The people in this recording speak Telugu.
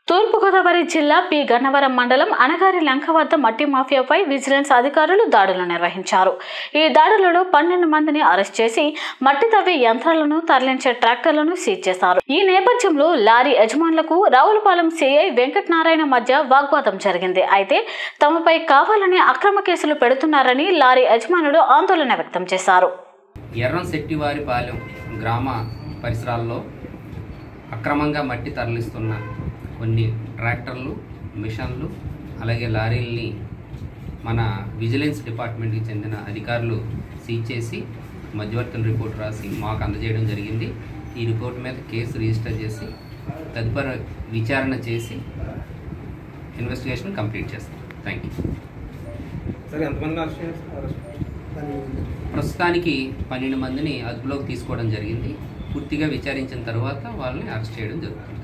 తూర్పుగోదావరి జిల్లా పి గన్నవరం మండలం అనగారి లంక వద్ద మట్టి మాఫియాపై విజిలెన్స్ అధికారులు దాడులు నిర్వహించారు ఈ దాడులలో పన్నెండు మందిని అరెస్ట్ చేసి మట్టి తవ్వే యంత్రాలను తరలించే ట్రాక్టర్లను సీజ్ చేశారు ఈ నేపథ్యంలో లారీ యజమానులకు రావులపాలెం సిఐ వెంకటనారాయణ మధ్య వాగ్వాదం జరిగింది అయితే తమపై కావాలని అక్రమ కేసులు పెడుతున్నారని లారీ యజమానులు ఆందోళన వ్యక్తం చేశారు ఎర్రంశెట్టివారిపాలెం గ్రామ పరిసరాల్లో అక్రమంగా మట్టి తరలిస్తున్న కొన్ని ట్రాక్టర్లు మిషన్లు అలాగే లారీల్ని మన విజిలెన్స్ డిపార్ట్మెంట్కి చెందిన అధికారులు సీజ్ చేసి మధ్యవర్తుల రిపోర్ట్ రాసి మాకు అందజేయడం జరిగింది ఈ రిపోర్ట్ మీద కేసు రిజిస్టర్ చేసి తదుపరి విచారణ చేసి ఇన్వెస్టిగేషన్ కంప్లీట్ చేస్తాం థ్యాంక్ యూ సరే ఎంతమంది అరెస్ట్ చేస్తారు అరెస్ట్ ప్రస్తుతానికి పన్నెండు మందిని అదుపులోకి తీసుకోవడం జరిగింది పూర్తిగా విచారించిన తర్వాత వాళ్ళని అరెస్ట్ చేయడం జరుగుతుంది